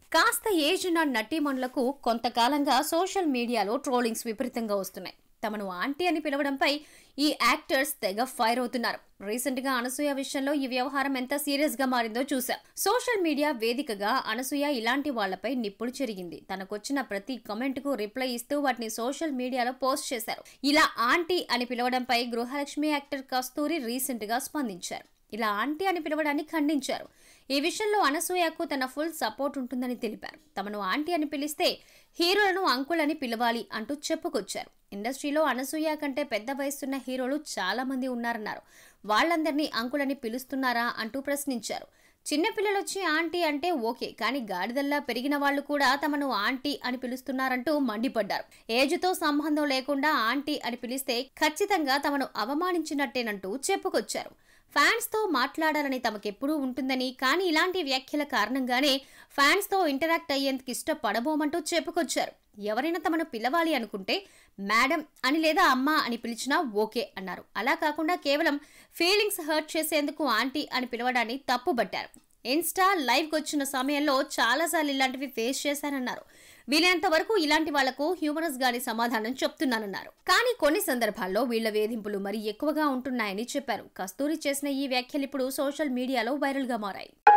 కాస్త ఏజ్ ఉన్న నటీమణులకు కొంతకాలంగా సోషల్ మీడియాలో ట్రోలింగ్స్ విపరీతంగా వస్తున్నాయి తమను ఆంటీ అని పిలవడంపై ఈ యాక్టర్స్ తెగ ఫైర్ అవుతున్నారు రీసెంట్ గా అనసూయ విషయంలో ఈ వ్యవహారం ఎంత సీరియస్ గా మారిందో చూసాం సోషల్ మీడియా వేదికగా అనసూయ ఇలాంటి వాళ్లపై నిప్పులు చెరిగింది తనకొచ్చిన ప్రతి కమెంట్ కు రిప్లై ఇస్తూ వాటిని సోషల్ మీడియాలో పోస్ట్ చేశారు ఇలా ఆంటీ అని పిలవడంపై గృహలక్ష్మి యాక్టర్ కస్తూరి రీసెంట్ గా స్పందించారు ఇలా ఆంటీ అని పిలవడాన్ని ఖండించారు ఈ విషయంలో అనసూయకు తన ఫుల్ సపోర్ట్ ఉంటుందని తెలిపారు తమను ఆంటీ అని పిలిస్తే హీరోలను అంకుల్ అని పిలవాలి అంటూ చెప్పుకొచ్చారు ఇండస్ట్రీలో అనసూయ కంటే పెద్ద వయసున్న హీరోలు చాలా మంది ఉన్నారన్నారు వాళ్ళందరినీ అంకుల్ అని పిలుస్తున్నారా అంటూ ప్రశ్నించారు చిన్నపిల్లలు వచ్చి ఆంటీ అంటే ఓకే కానీ గాడిదల్లా పెరిగిన వాళ్ళు కూడా తమను ఆంటీ అని పిలుస్తున్నారంటూ మండిపడ్డారు ఏజ్తో సంబంధం లేకుండా ఆంటీ అని పిలిస్తే ఖచ్చితంగా తమను అవమానించినట్టేనంటూ చెప్పుకొచ్చారు ఫ్యాన్స్ తో మాట్లాడాలని తమకెప్పుడూ ఉంటుందని కానీ ఇలాంటి వ్యాఖ్యల కారణంగానే ఫ్యాన్స్ తో ఇంటరాక్ట్ అయ్యేందుకు ఇష్టపడబోమంటూ చెప్పుకొచ్చారు ఎవరైనా తమను పిలవాలి అనుకుంటే మేడం అని లేదా అమ్మ అని పిలిచినా ఓకే అన్నారు అలా కాకుండా కేవలం ఫీలింగ్స్ హర్ట్ చేసేందుకు ఆంటీ అని పిలవడాన్ని తప్పుబట్టారు ఇన్స్టా లైవ్కి వచ్చిన సమయంలో చాలాసార్లు ఇలాంటివి ఫేస్ చేశానన్నారు వీలైనంత వరకు ఇలాంటి వాళ్లకు హ్యూమరస్ గాని సమాధానం చెప్తున్నానన్నారు కానీ కొన్ని సందర్భాల్లో వీళ్ల వేధింపులు మరి ఎక్కువగా ఉంటున్నాయని చెప్పారు కస్తూరి చేసిన ఈ వ్యాఖ్యలు ఇప్పుడు సోషల్ మీడియాలో వైరల్ గా మారాయి